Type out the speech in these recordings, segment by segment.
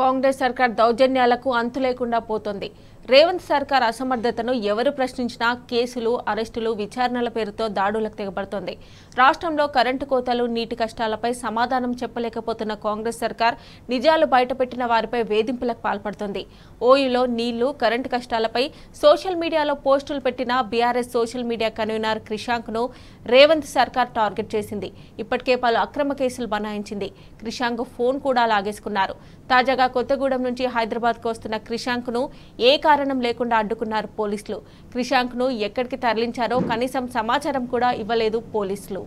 కాంగ్రెస్ సర్కార్ దౌర్జన్యాలకు అంతు లేకుండా పోతోంది రేవంత్ సర్కార్ అసమర్థతను ఎవరు ప్రశ్నించినా కేసులు అరెస్టులు విచారణల పేరుతో దాడులకు తెగబడుతోంది రాష్ట్రంలో కరెంటు కోతలు నీటి కష్టాలపై సమాధానం చెప్పలేకపోతున్న కాంగ్రెస్ సర్కార్ నిజాలు బయటపెట్టిన వారిపై వేధింపులకు పాల్పడుతోంది ఓయూలో నీళ్లు కరెంటు కష్టాలపై సోషల్ మీడియాలో పోస్టులు పెట్టిన బీఆర్ఎస్ సోషల్ మీడియా కన్వీనర్ క్రిషాంక్ను రేవంత్ సర్కార్ టార్గెట్ చేసింది ఇప్పటికే పలు అక్రమ కేసులు బనాయించింది క్రిషాంక్ ఫోన్ కూడా లాగేసుకున్నారు తాజాగా కొత్తగూడెం నుంచి హైదరాబాద్కు వస్తున్న క్రిషాంక్ను ఏ కారణం లేకుండా అడ్డుకున్నారు పోలీసులు క్రిషాంక్ను ఎక్కడికి తరలించారో కనీసం సమాచారం కూడా ఇవ్వలేదు పోలీసులు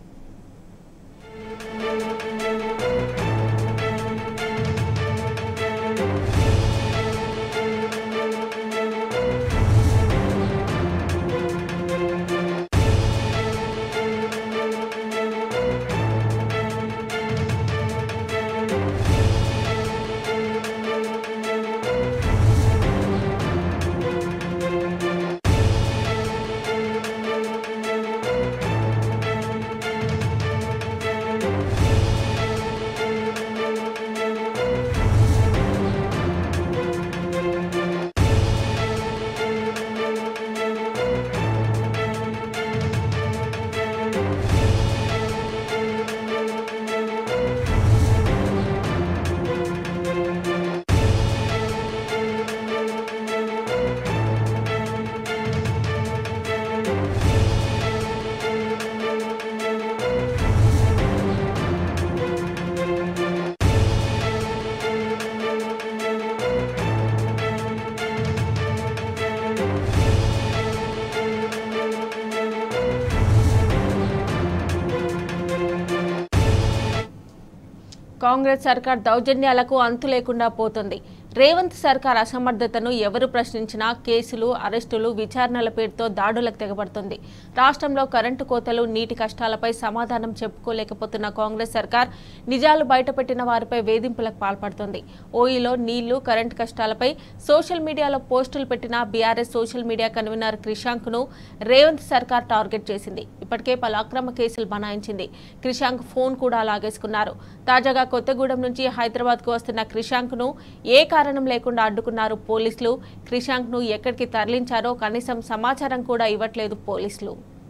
కాంగ్రెస్ సర్కార్ దౌర్జన్యాలకు అంతు లేకుండా పోతుంది రేవంత్ సర్కార్ అసమర్థతను ఎవరు ప్రశ్నించినా కేసులు అరెస్టులు విచారణల పేరుతో దాడులకు తెగబడుతుంది రాష్ట్రంలో కరెంటు కోతలు నీటి కష్టాలపై సమాధానం చెప్పుకోలేకపోతున్న కాంగ్రెస్ సర్కార్ నిజాలు బయటపెట్టిన వారిపై వేధింపులకు పాల్పడుతోంది ఓయిలో నీళ్లు కరెంటు కష్టాలపై సోషల్ మీడియాలో పోస్టులు పెట్టిన బీఆర్ఎస్ సోషల్ మీడియా కన్వీనర్ క్రిషాంక్ను రేవంత్ సర్కార్ టార్గెట్ చేసింది ఇప్పటికే పలు అక్రమ కేసులు బనాయించింది క్రిషాంక్ ఫోన్ కూడా లాగేసుకున్నారు తాజాగా కొత్తగూడెం నుంచి హైదరాబాద్కు వస్తున్న క్రిషాంక్ను ఏ కారణం లేకుండా అడ్డుకున్నారు పోలీసులు క్రిషాంక్ను ఎక్కడికి తరలించారో కనీసం సమాచారం కూడా ఇవ్వట్లేదు పోలీసులు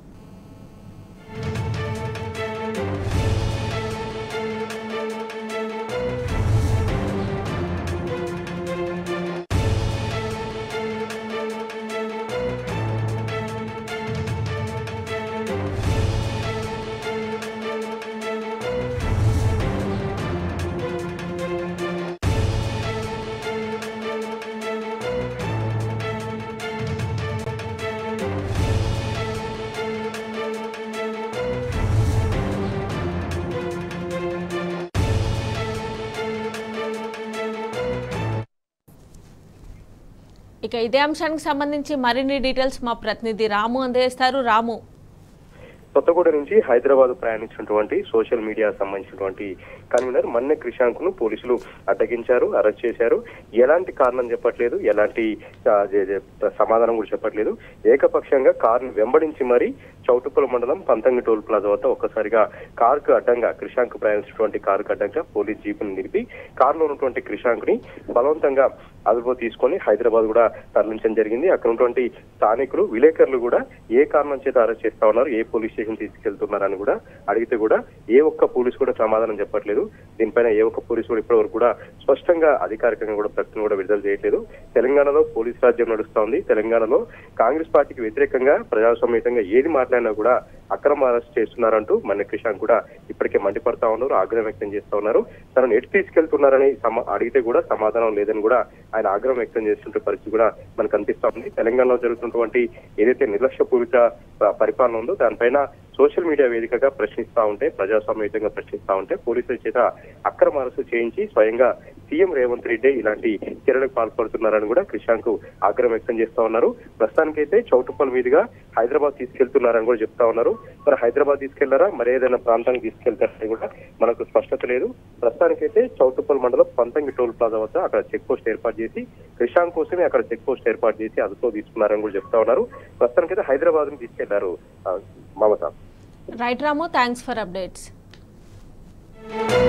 ఇక ఇదే అంశానికి సంబంధించి మరిన్ని డీటెయిల్స్ మా ప్రతినిధి రాము అందజేస్తారు రాము కొత్తగూడ నుంచి హైదరాబాద్ ప్రయాణించినటువంటి సోషల్ మీడియా సంబంధించినటువంటి కన్వీనర్ మన్నె క్రిషాంక్ ను పోలీసులు అడ్డగించారు అరెస్ట్ చేశారు ఎలాంటి కారణం చెప్పట్లేదు ఎలాంటి ఆ, జే- జే- సమాధానం కూడా చెప్పట్లేదు ఏకపక్షంగా కారును వెంబడించి మరీ చౌటుప్పల మండలం పంతంగి టోల్ ప్లాజా వద్ద ఒక్కసారిగా కారుకు అడ్డంగా క్రిషాంక్ ప్రయాణించినటువంటి కారుకు అడ్డంగా పోలీస్ జీపును నిలిపి కారులో ఉన్నటువంటి క్రిషాంక్ ని బలవంతంగా అదుపులో తీసుకొని హైదరాబాద్ కూడా తరలించడం జరిగింది అక్కడ ఉన్నటువంటి స్థానికులు విలేకరులు కూడా ఏ కారణం చేత అరెస్ట్ చేస్తా ఉన్నారు ఏ పోలీస్ స్టేషన్ తీసుకెళ్తున్నారని కూడా అడిగితే కూడా ఏ ఒక్క పోలీస్ కూడా సమాధానం చెప్పట్లేదు దీనిపైన ఏ ఒక్క పోలీసు కూడా ఇప్పటి వరకు కూడా స్పష్టంగా అధికారికంగా కూడా ప్రకటన కూడా విడుదల చేయట్లేదు తెలంగాణలో పోలీస్ రాజ్యం నడుస్తా ఉంది తెలంగాణలో కాంగ్రెస్ పార్టీకి వ్యతిరేకంగా ప్రజాస్వామ్యంగా ఏది మాట్లాడినా కూడా అక్రమ అరెస్ట్ చేస్తున్నారంటూ మన క్రిషాంక్ కూడా ఇప్పటికే మండిపడతా ఉన్నారు ఆగ్రహం వ్యక్తం చేస్తా ఉన్నారు తనను ఎటు తీసుకెళ్తున్నారని సమ- అడిగితే కూడా సమాధానం లేదని కూడా ఆయన ఆగ్రహం వ్యక్తం చేస్తుంటే పరిస్థితి కూడా మనకు కనిపిస్తా ఉంది తెలంగాణలో జరుగుతున్నటువంటి ఏదైతే నిర్లక్ష్యపూరిత ప- పరిపాలన ఉందో దానిపైన సోషల్ మీడియా వేదికగా ప్రశ్నిస్తా ఉంటే ప్రజాస్వామ్యయుతంగా ప్రశ్నిస్తా ఉంటే పోలీసుల చేత అక్రమ అరెస్టు చేయించి స్వయంగా సీఎం రేవంత్ రెడ్డి ఇలాంటి చర్యలకు పాల్పడుతున్నారని కూడా క్రిషాంక్ ఆగ్రహం వ్యక్తం చేస్తా ఉన్నారు ప్రస్తుతానికైతే చౌటుప్పల్ మీదుగా హైదరాబాద్ తీసుకెళ్తున్నారని కూడా చెప్తా ఉన్నారు మరి హైదరాబాద్ తీసుకెళ్లారా మరి ఏదైనా ప్రాంతానికి తీసుకెళ్తారని కూడా మనకు స్పష్టత లేదు ప్రస్తుతానికైతే చౌటుప్పల్ మండలం పంతంగి టోల్ ప్లాజా వద్ద అక్కడ చెక్ పోస్ట్ ఏర్పాటు చేసి క్రిషాంక్ కోసమే అక్కడ చెక్ పోస్ట్ ఏర్పాటు చేసి అదుపులో తీసుకున్నారని కూడా చెప్తా ఉన్నారు ప్రస్తుతానికైతే హైదరాబాద్ ని తీసుకెళ్లారు ఆ, Mamata right Ramu thanks for updates